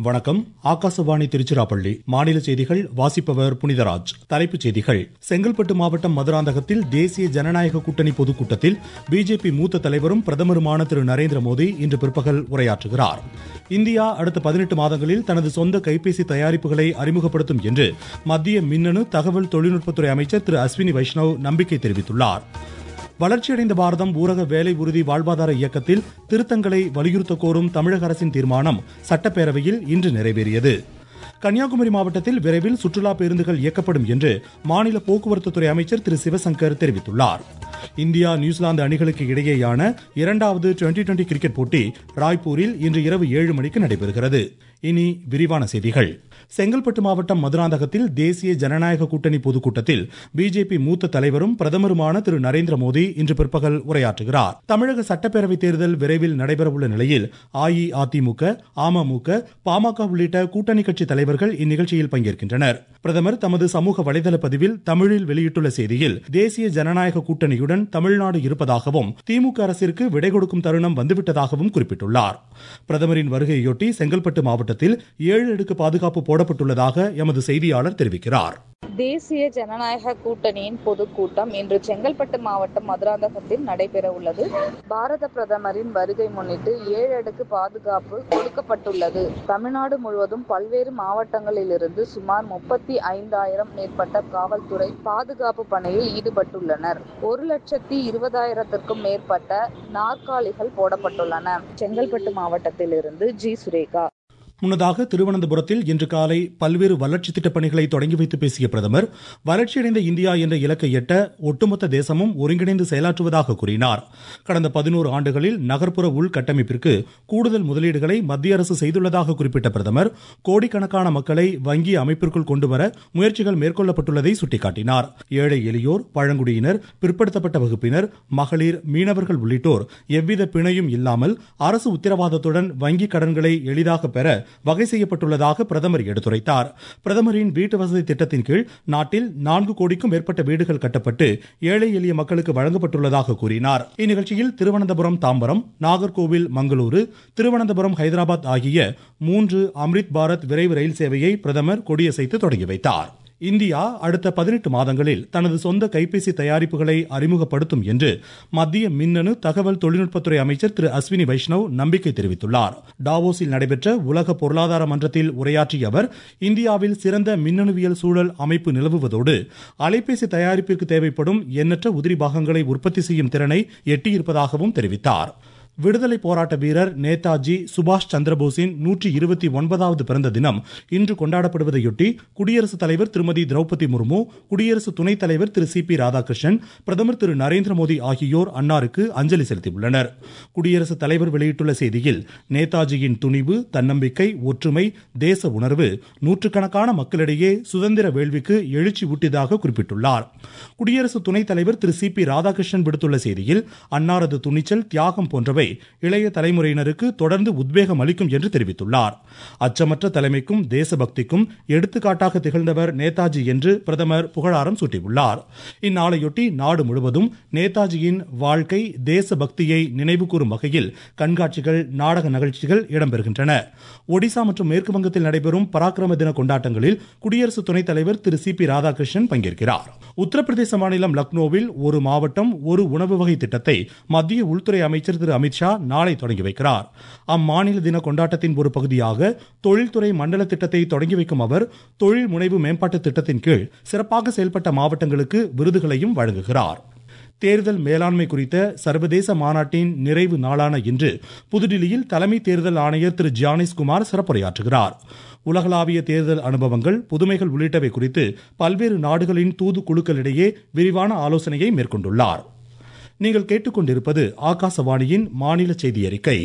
வணக்கம் ஆகாசவாணி திருச்சிராப்பள்ளி மாநில செய்திகள் வாசிப்பவர் புனிதராஜ் தலைப்புச் செய்திகள் செங்கல்பட்டு மாவட்டம் மதுராந்தகத்தில் தேசிய ஜனநாயக கூட்டணி பொதுக்கூட்டத்தில் பிஜேபி மூத்த தலைவரும் பிரதமருமான திரு நரேந்திர மோடி இன்று பிற்பகல் உரையாற்றுகிறார் இந்தியா அடுத்த பதினெட்டு மாதங்களில் தனது சொந்த கைபேசி தயாரிப்புகளை அறிமுகப்படுத்தும் என்று மத்திய மின்னணு தகவல் தொழில்நுட்பத்துறை அமைச்சர் திரு அஸ்வினி வைஷ்ணவ் நம்பிக்கை தெரிவித்துள்ளார் வளர்ச்சியடைந்த பாரதம் ஊரக வேலை உறுதி வாழ்வாதார இயக்கத்தில் திருத்தங்களை வலியுறுத்த கோரும் தமிழக அரசின் தீர்மானம் சட்டப்பேரவையில் இன்று நிறைவேறியது கன்னியாகுமரி மாவட்டத்தில் விரைவில் சுற்றுலா பேருந்துகள் இயக்கப்படும் என்று மாநில போக்குவரத்துத்துறை அமைச்சர் திரு சிவசங்கர் தெரிவித்துள்ளார் இந்தியா நியூசிலாந்து அணிகளுக்கு இடையேயான இரண்டாவது டுவெண்டி டுவெண்டி கிரிக்கெட் போட்டி ராய்ப்பூரில் இன்று இரவு ஏழு மணிக்கு நடைபெறுகிறது இனி விரிவான செய்திகள் செங்கல்பட்டு மாவட்டம் மதுராந்தகத்தில் தேசிய ஜனநாயக கூட்டணி பொதுக்கூட்டத்தில் பிஜேபி மூத்த தலைவரும் பிரதமருமான திரு நரேந்திர மோடி இன்று பிற்பகல் உரையாற்றுகிறார் தமிழக சட்டப்பேரவை தேர்தல் விரைவில் நடைபெறவுள்ள நிலையில் அஇஅதிமுக அமமுக பாமக உள்ளிட்ட கூட்டணி கட்சி தலைவர்கள் இந்நிகழ்ச்சியில் பங்கேற்கின்றனர் பிரதமர் தமது சமூக வலைதள பதிவில் தமிழில் வெளியிட்டுள்ள செய்தியில் தேசிய ஜனநாயக கூட்டணியுடன் தமிழ்நாடு இருப்பதாகவும் திமுக அரசிற்கு விடை கொடுக்கும் தருணம் வந்துவிட்டதாகவும் குறிப்பிட்டுள்ளார் பிரதமரின் வருகையொட்டி செங்கல்பட்டு மாவட்டத்தில் ஏழு அடுக்கு பாதுகாப்பு போடப்பட்டுள்ளதாக எமது செய்தியாளர் தெரிவிக்கிறார் தேசிய ஜனநாயக கூட்டணியின் பொதுக்கூட்டம் இன்று செங்கல்பட்டு மாவட்டம் மதுராந்தகத்தில் நடைபெற உள்ளது பாரத பிரதமரின் வருகை முன்னிட்டு ஏழு அடுக்கு பாதுகாப்பு கொடுக்கப்பட்டுள்ளது தமிழ்நாடு முழுவதும் பல்வேறு மாவட்டங்களிலிருந்து சுமார் முப்பத்தி ஐந்தாயிரம் மேற்பட்ட காவல்துறை பாதுகாப்பு பணியில் ஈடுபட்டுள்ளனர் ஒரு லட்சத்தி இருபதாயிரத்திற்கும் மேற்பட்ட நாற்காலிகள் போடப்பட்டுள்ளன செங்கல்பட்டு மாவட்டத்திலிருந்து ஜி சுரேகா முன்னதாக திருவனந்தபுரத்தில் இன்று காலை பல்வேறு வளர்ச்சி திட்டப் பணிகளை தொடங்கி வைத்து பேசிய பிரதமர் வளர்ச்சியடைந்த இந்தியா என்ற இலக்கை எட்ட ஒட்டுமொத்த தேசமும் ஒருங்கிணைந்து செயலாற்றுவதாக கூறினார் கடந்த பதினோரு ஆண்டுகளில் நகர்ப்புற உள்கட்டமைப்பிற்கு கூடுதல் முதலீடுகளை மத்திய அரசு செய்துள்ளதாக குறிப்பிட்ட பிரதமர் கோடிக்கணக்கான மக்களை வங்கி அமைப்பிற்குள் கொண்டுவர முயற்சிகள் மேற்கொள்ளப்பட்டுள்ளதை சுட்டிக்காட்டினார் ஏழை எளியோர் பழங்குடியினர் பிற்படுத்தப்பட்ட வகுப்பினர் மகளிர் மீனவர்கள் உள்ளிட்டோர் எவ்வித பிணையும் இல்லாமல் அரசு உத்தரவாதத்துடன் வங்கி கடன்களை எளிதாக பெற வகை செய்யப்பட்டுள்ளதாக பிரதமர் எடுத்துரைத்தார் பிரதமரின் வீட்டு வசதி திட்டத்தின் கீழ் நாட்டில் நான்கு கோடிக்கும் மேற்பட்ட வீடுகள் கட்டப்பட்டு ஏழை எளிய மக்களுக்கு வழங்கப்பட்டுள்ளதாக கூறினார் இந்நிகழ்ச்சியில் திருவனந்தபுரம் தாம்பரம் நாகர்கோவில் மங்களூரு திருவனந்தபுரம் ஹைதராபாத் ஆகிய மூன்று அம்ரித் பாரத் விரைவு ரயில் சேவையை பிரதமர் கொடியசைத்து தொடங்கி வைத்தார் இந்தியா அடுத்த பதினெட்டு மாதங்களில் தனது சொந்த கைபேசி தயாரிப்புகளை அறிமுகப்படுத்தும் என்று மத்திய மின்னணு தகவல் தொழில்நுட்பத்துறை அமைச்சர் திரு அஸ்வினி வைஷ்ணவ் நம்பிக்கை தெரிவித்துள்ளார் டாவோஸில் நடைபெற்ற உலக பொருளாதார மன்றத்தில் உரையாற்றிய அவர் இந்தியாவில் சிறந்த மின்னணுவியல் சூழல் அமைப்பு நிலவுவதோடு அலைபேசி தயாரிப்பிற்கு தேவைப்படும் எண்ணற்ற உதிரி பாகங்களை உற்பத்தி செய்யும் திறனை எட்டியிருப்பதாகவும் தெரிவித்தார் விடுதலை போராட்ட வீரர் நேதாஜி சுபாஷ் சந்திரபோஸின் நூற்றி இருபத்தி ஒன்பதாவது பிறந்த தினம் இன்று கொண்டாடப்படுவதையொட்டி குடியரசுத் தலைவர் திருமதி திரௌபதி முர்மு குடியரசு துணைத் தலைவர் திரு சி பி ராதாகிருஷ்ணன் பிரதமர் திரு நரேந்திர மோடி ஆகியோர் அன்னாருக்கு அஞ்சலி செலுத்தியுள்ளனர் குடியரசுத் தலைவர் வெளியிட்டுள்ள செய்தியில் நேதாஜியின் துணிவு தன்னம்பிக்கை ஒற்றுமை தேச உணர்வு நூற்றுக்கணக்கான மக்களிடையே சுதந்திர வேள்விக்கு எழுச்சி ஊட்டியதாக குறிப்பிட்டுள்ளார் குடியரசு துணைத் தலைவர் திரு சி பி ராதாகிருஷ்ணன் விடுத்துள்ள செய்தியில் அன்னாரது துணிச்சல் தியாகம் போன்றவை இளைய தலைமுறையினருக்கு தொடர்ந்து உத்வேகம் அளிக்கும் என்று தெரிவித்துள்ளார் அச்சமற்ற தலைமைக்கும் தேசபக்திக்கும் எடுத்துக்காட்டாக திகழ்ந்தவர் நேதாஜி என்று பிரதமர் புகழாரம் சூட்டியுள்ளார் இந்நாளையொட்டி நாடு முழுவதும் நேதாஜியின் வாழ்க்கை தேசபக்தியை நினைவுகூரும் வகையில் கண்காட்சிகள் நாடக நிகழ்ச்சிகள் இடம்பெறுகின்றன ஒடிசா மற்றும் மேற்கு வங்கத்தில் நடைபெறும் பராக்கிரம தின கொண்டாட்டங்களில் குடியரசு துணைத் தலைவர் திரு சி பி ராதாகிருஷ்ணன் பங்கேற்கிறார் உத்தரப்பிரதேச மாநிலம் லக்னோவில் ஒரு மாவட்டம் ஒரு உணவு வகை திட்டத்தை மத்திய உள்துறை அமைச்சர் திரு அமித்ஷா நாளை தொடங்கி வைக்கிறார் அம்மாநில தின கொண்டாட்டத்தின் ஒரு பகுதியாக தொழில்துறை மண்டல திட்டத்தை தொடங்கி வைக்கும் அவர் தொழில் முனைவு மேம்பாட்டு திட்டத்தின் கீழ் சிறப்பாக செயல்பட்ட மாவட்டங்களுக்கு விருதுகளையும் வழங்குகிறார் தேர்தல் மேலாண்மை குறித்த சர்வதேச மாநாட்டின் நிறைவு நாளான இன்று புதுடில்லியில் தலைமை தேர்தல் ஆணையர் திரு ஜானிஸ் குமார் சிறப்புரையாற்றுகிறார் உலகளாவிய தேர்தல் அனுபவங்கள் புதுமைகள் உள்ளிட்டவை குறித்து பல்வேறு நாடுகளின் தூது குழுக்களிடையே விரிவான ஆலோசனையை மேற்கொண்டுள்ளார் நீங்கள் கேட்டுக்கொண்டிருப்பது ஆகாசவாணியின் மாநில செய்தி அறிக்கை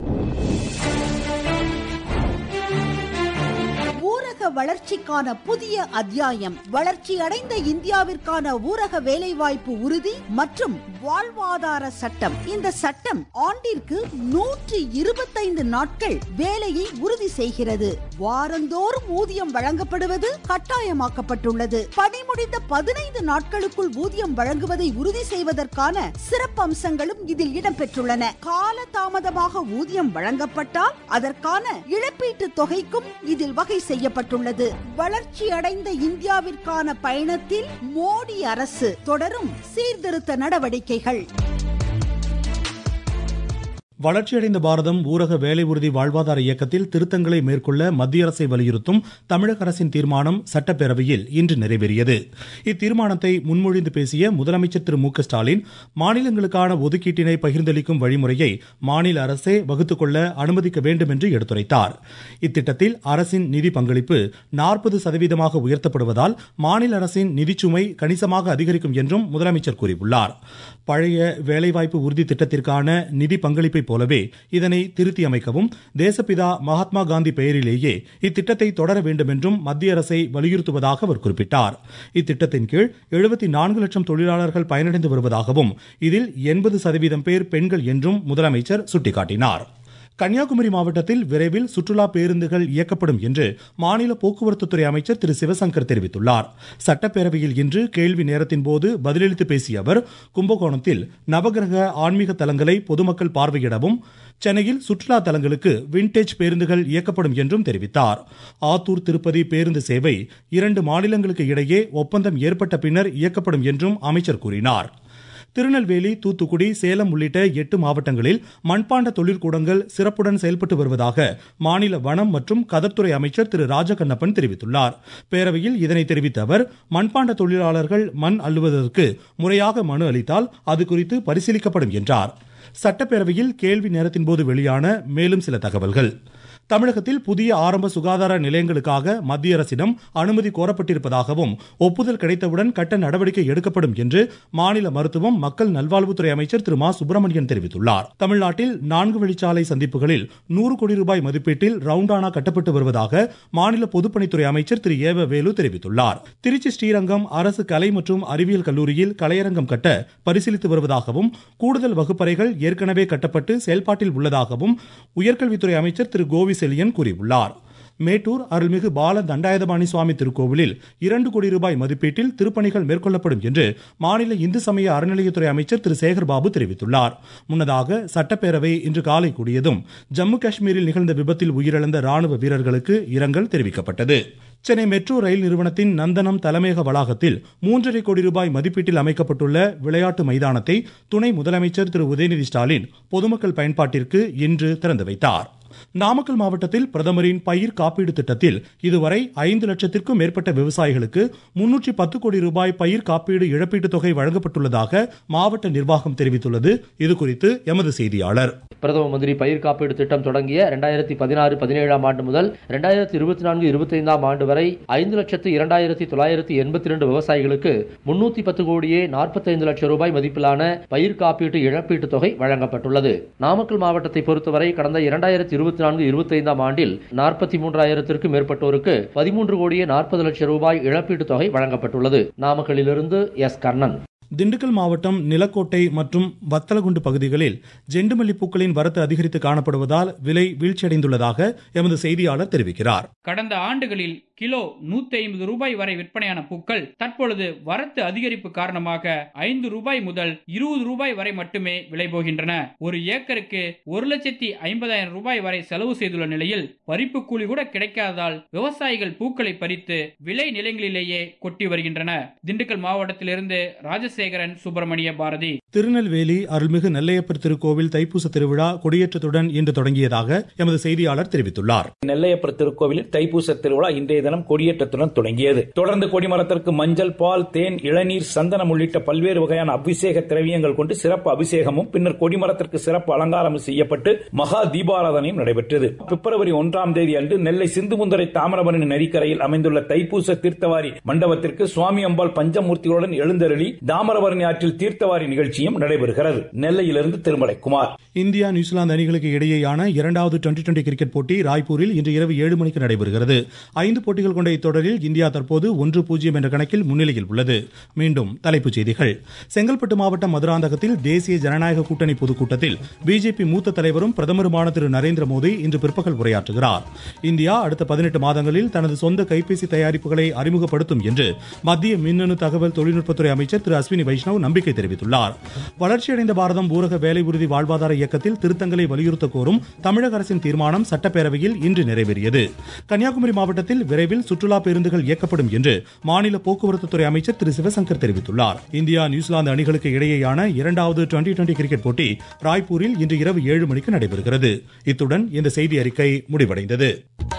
ஊரக வளர்ச்சிக்கான புதிய அத்தியாயம் வளர்ச்சி அடைந்த இந்தியாவிற்கான ஊரக வேலைவாய்ப்பு உறுதி மற்றும் வாழ்வாதார சட்டம் இந்த சட்டம் ஆண்டிற்கு நூற்றி இருபத்தைந்து நாட்கள் வேலையை உறுதி செய்கிறது வாரந்தோறும் ஊதியம் வழங்கப்படுவது கட்டாயமாக்கப்பட்டுள்ளது பணி முடிந்த பதினைந்து நாட்களுக்குள் ஊதியம் வழங்குவதை உறுதி செய்வதற்கான சிறப்பு அம்சங்களும் இதில் இடம்பெற்றுள்ளன கால தாமதமாக ஊதியம் வழங்கப்பட்டால் அதற்கான இழப்பீட்டு தொகைக்கும் இதில் வகை செய்யப்பட்டுள்ளது வளர்ச்சி அடைந்த இந்தியாவிற்கான பயணத்தில் மோடி அரசு தொடரும் சீர்திருத்த நடவடிக்கைகள் வளர்ச்சியடைந்த பாரதம் ஊரக வேலை உறுதி வாழ்வாதார இயக்கத்தில் திருத்தங்களை மேற்கொள்ள மத்திய அரசை வலியுறுத்தும் தமிழக அரசின் தீர்மானம் சட்டப்பேரவையில் இன்று நிறைவேறியது இத்தீர்மானத்தை முன்மொழிந்து பேசிய முதலமைச்சர் திரு மு க ஸ்டாலின் மாநிலங்களுக்கான ஒதுக்கீட்டினை பகிர்ந்தளிக்கும் வழிமுறையை மாநில அரசே வகுத்துக் கொள்ள அனுமதிக்க வேண்டும் என்று எடுத்துரைத்தார் இத்திட்டத்தில் அரசின் நிதி பங்களிப்பு நாற்பது சதவீதமாக உயர்த்தப்படுவதால் மாநில அரசின் நிதிச்சுமை கணிசமாக அதிகரிக்கும் என்றும் முதலமைச்சர் கூறியுள்ளார் பழைய வேலைவாய்ப்பு உறுதி திட்டத்திற்கான நிதி பங்களிப்பை போலவே இதனை திருத்தி அமைக்கவும் தேசப்பிதா மகாத்மா காந்தி பெயரிலேயே இத்திட்டத்தை தொடர வேண்டும் என்றும் மத்திய அரசை வலியுறுத்துவதாக அவர் குறிப்பிட்டார் இத்திட்டத்தின் கீழ் எழுபத்தி நான்கு லட்சம் தொழிலாளர்கள் பயனடைந்து வருவதாகவும் இதில் எண்பது சதவீதம் பேர் பெண்கள் என்றும் முதலமைச்சர் சுட்டிக்காட்டினார் கன்னியாகுமரி மாவட்டத்தில் விரைவில் சுற்றுலா பேருந்துகள் இயக்கப்படும் என்று மாநில போக்குவரத்துத்துறை அமைச்சர் திரு சிவசங்கர் தெரிவித்துள்ளார் சட்டப்பேரவையில் இன்று கேள்வி நேரத்தின் போது பதிலளித்து பேசிய அவர் கும்பகோணத்தில் நவகிரக ஆன்மீக தலங்களை பொதுமக்கள் பார்வையிடவும் சென்னையில் சுற்றுலா தலங்களுக்கு விண்டேஜ் பேருந்துகள் இயக்கப்படும் என்றும் தெரிவித்தார் ஆத்தூர் திருப்பதி பேருந்து சேவை இரண்டு மாநிலங்களுக்கு இடையே ஒப்பந்தம் ஏற்பட்ட பின்னர் இயக்கப்படும் என்றும் அமைச்சர் கூறினார் திருநெல்வேலி தூத்துக்குடி சேலம் உள்ளிட்ட எட்டு மாவட்டங்களில் மண்பாண்ட தொழிற்கூடங்கள் சிறப்புடன் செயல்பட்டு வருவதாக மாநில வனம் மற்றும் கதர்த்துறை அமைச்சர் திரு ராஜகண்ணப்பன் தெரிவித்துள்ளார் பேரவையில் இதனை தெரிவித்த அவர் மண்பாண்ட தொழிலாளர்கள் மண் அள்ளுவதற்கு முறையாக மனு அளித்தால் அது குறித்து பரிசீலிக்கப்படும் என்றார் சட்டப்பேரவையில் கேள்வி நேரத்தின் போது வெளியான மேலும் சில தகவல்கள் தமிழகத்தில் புதிய ஆரம்ப சுகாதார நிலையங்களுக்காக மத்திய அரசிடம் அனுமதி கோரப்பட்டிருப்பதாகவும் ஒப்புதல் கிடைத்தவுடன் கட்ட நடவடிக்கை எடுக்கப்படும் என்று மாநில மருத்துவம் மக்கள் நல்வாழ்வுத்துறை அமைச்சர் திரு மா சுப்பிரமணியன் தெரிவித்துள்ளார் தமிழ்நாட்டில் நான்கு வழிச்சாலை சந்திப்புகளில் நூறு கோடி ரூபாய் மதிப்பீட்டில் ரவுண்டானா கட்டப்பட்டு வருவதாக மாநில பொதுப்பணித்துறை அமைச்சர் திரு ஏவ வேலு தெரிவித்துள்ளார் திருச்சி ஸ்ரீரங்கம் அரசு கலை மற்றும் அறிவியல் கல்லூரியில் கலையரங்கம் கட்ட பரிசீலித்து வருவதாகவும் கூடுதல் வகுப்பறைகள் ஏற்கனவே கட்டப்பட்டு செயல்பாட்டில் உள்ளதாகவும் உயர்கல்வித்துறை அமைச்சர் திரு கோவி செழியன் கூறியுள்ளார் மேட்டூர் அருள்மிகு பால தண்டாயுதபாணி சுவாமி திருக்கோவிலில் இரண்டு கோடி ரூபாய் மதிப்பீட்டில் திருப்பணிகள் மேற்கொள்ளப்படும் என்று மாநில இந்து சமய அறநிலையத்துறை அமைச்சர் திரு சேகர்பாபு தெரிவித்துள்ளார் முன்னதாக சட்டப்பேரவை இன்று காலை கூடியதும் ஜம்மு காஷ்மீரில் நிகழ்ந்த விபத்தில் உயிரிழந்த ராணுவ வீரர்களுக்கு இரங்கல் தெரிவிக்கப்பட்டது சென்னை மெட்ரோ ரயில் நிறுவனத்தின் நந்தனம் தலைமையக வளாகத்தில் மூன்றரை கோடி ரூபாய் மதிப்பீட்டில் அமைக்கப்பட்டுள்ள விளையாட்டு மைதானத்தை துணை முதலமைச்சர் திரு உதயநிதி ஸ்டாலின் பொதுமக்கள் பயன்பாட்டிற்கு இன்று திறந்து வைத்தார் நாமக்கல் மாவட்டத்தில் பிரதமரின் பயிர் காப்பீடு திட்டத்தில் இதுவரை ஐந்து லட்சத்திற்கும் மேற்பட்ட விவசாயிகளுக்கு முன்னூற்றி பத்து கோடி ரூபாய் பயிர் காப்பீடு இழப்பீட்டுத் தொகை வழங்கப்பட்டுள்ளதாக மாவட்ட நிர்வாகம் தெரிவித்துள்ளது இதுகுறித்து எமது செய்தியாளர் பிரதம மந்திரி பயிர் காப்பீடு திட்டம் தொடங்கிய இரண்டாயிரத்தி பதினாறு பதினேழாம் ஆண்டு முதல் இரண்டாயிரத்தி இருபத்தி நான்கு இருபத்தி ஐந்தாம் ஆண்டு வரை ஐந்து லட்சத்து இரண்டாயிரத்தி தொள்ளாயிரத்தி எண்பத்தி இரண்டு விவசாயிகளுக்கு முன்னூத்தி பத்து கோடியே நாற்பத்தைந்து லட்சம் ரூபாய் மதிப்பிலான பயிர் காப்பீட்டு இழப்பீட்டுத் தொகை வழங்கப்பட்டுள்ளது நாமக்கல் மாவட்டத்தை பொறுத்தவரை கடந்த இரண்டாயிரத்தி இருபத்தி நான்கு இருபத்தி ஐந்தாம் ஆண்டில் நாற்பத்தி மூன்றாயிரத்திற்கும் மேற்பட்டோருக்கு பதிமூன்று கோடியே நாற்பது லட்சம் ரூபாய் இழப்பீட்டுத் தொகை வழங்கப்பட்டுள்ளது நாமக்கலிலிருந்து எஸ் கர்ணன் திண்டுக்கல் மாவட்டம் நிலக்கோட்டை மற்றும் வத்தலகுண்டு பகுதிகளில் ஜெண்டுமல்லி பூக்களின் வரத்து அதிகரித்து காணப்படுவதால் விலை வீழ்ச்சியடைந்துள்ளதாக எமது செய்தியாளர் தெரிவிக்கிறார் கடந்த ஆண்டுகளில் கிலோ நூத்தி ஐம்பது ரூபாய் வரை விற்பனையான பூக்கள் தற்பொழுது வரத்து அதிகரிப்பு காரணமாக ஐந்து ரூபாய் முதல் இருபது ரூபாய் வரை மட்டுமே விலை போகின்றன ஒரு ஏக்கருக்கு ஒரு லட்சத்தி ஐம்பதாயிரம் ரூபாய் வரை செலவு செய்துள்ள நிலையில் பறிப்பு கூலி கூட கிடைக்காததால் விவசாயிகள் பூக்களை பறித்து விளை நிலங்களிலேயே கொட்டி வருகின்றன திண்டுக்கல் மாவட்டத்திலிருந்து ராஜசேகரன் சுப்பிரமணிய பாரதி திருநெல்வேலி அருள்மிகு நெல்லையப்பர் திருக்கோவில் தைப்பூச திருவிழா கொடியேற்றத்துடன் இன்று தொடங்கியதாக எமது செய்தியாளர் தெரிவித்துள்ளார் நெல்லையப்பர் திருக்கோவிலில் தைப்பூச திருவிழா இன்றைய தினம் கொடியேற்றத்துடன் தொடங்கியது தொடர்ந்து கொடிமரத்திற்கு மஞ்சள் பால் தேன் இளநீர் சந்தனம் உள்ளிட்ட பல்வேறு வகையான அபிஷேக திரவியங்கள் கொண்டு சிறப்பு அபிஷேகமும் பின்னர் கொடிமரத்திற்கு சிறப்பு அலங்காரம் செய்யப்பட்டு மகா தீபாராதனையும் நடைபெற்றது பிப்ரவரி ஒன்றாம் தேதி அன்று நெல்லை சிந்துமுந்தரை தாமிரபரணி நதிக்கரையில் அமைந்துள்ள தைப்பூச தீர்த்தவாரி மண்டபத்திற்கு சுவாமி அம்பாள் பஞ்சமூர்த்திகளுடன் எழுந்தருளி தாமிரபரணி ஆற்றில் தீர்த்தவாரி நிகழ்ச்சியும் நடைபெறுகிறது நெல்லையிலிருந்து திருமலை குமார் இந்தியா நியூசிலாந்து அணிகளுக்கு இடையேயான இரண்டாவது டுவெண்டி டுவெண்டி கிரிக்கெட் போட்டி ராய்ப்பூரில் இன்று இரவு ஏழு மணிக்கு நடைபெறுகிறது ஐந்து போட்டிகள் போட்டிகள் கொண்ட இத்தொடரில் இந்தியா தற்போது ஒன்று பூஜ்ஜியம் என்ற கணக்கில் முன்னிலையில் உள்ளது மீண்டும் தலைப்புச் செய்திகள் செங்கல்பட்டு மாவட்டம் மதுராந்தகத்தில் தேசிய ஜனநாயக கூட்டணி பொதுக்கூட்டத்தில் பிஜேபி மூத்த தலைவரும் பிரதமருமான திரு நரேந்திர மோடி இன்று பிற்பகல் உரையாற்றுகிறார் இந்தியா அடுத்த பதினெட்டு மாதங்களில் தனது சொந்த கைபேசி தயாரிப்புகளை அறிமுகப்படுத்தும் என்று மத்திய மின்னணு தகவல் தொழில்நுட்பத்துறை அமைச்சர் திரு அஸ்வினி வைஷ்ணவ் நம்பிக்கை தெரிவித்துள்ளார் வளர்ச்சியடைந்த பாரதம் ஊரக வேலை உறுதி வாழ்வாதார இயக்கத்தில் திருத்தங்களை வலியுறுத்த கோரும் தமிழக அரசின் தீர்மானம் சட்டப்பேரவையில் இன்று நிறைவேறியது கன்னியாகுமரி மாவட்டத்தில் விரைவில் சுற்றுலா பேருந்துகள் இயக்கப்படும் என்று மாநில போக்குவரத்துத்துறை அமைச்சர் திரு சிவசங்கர் தெரிவித்துள்ளார் இந்தியா நியூசிலாந்து அணிகளுக்கு இடையேயான இரண்டாவது டுவெண்டி டுவெண்டி கிரிக்கெட் போட்டி ராய்ப்பூரில் இன்று இரவு ஏழு மணிக்கு நடைபெறுகிறது இத்துடன் இந்த செய்தி அறிக்கை முடிவடைந்தது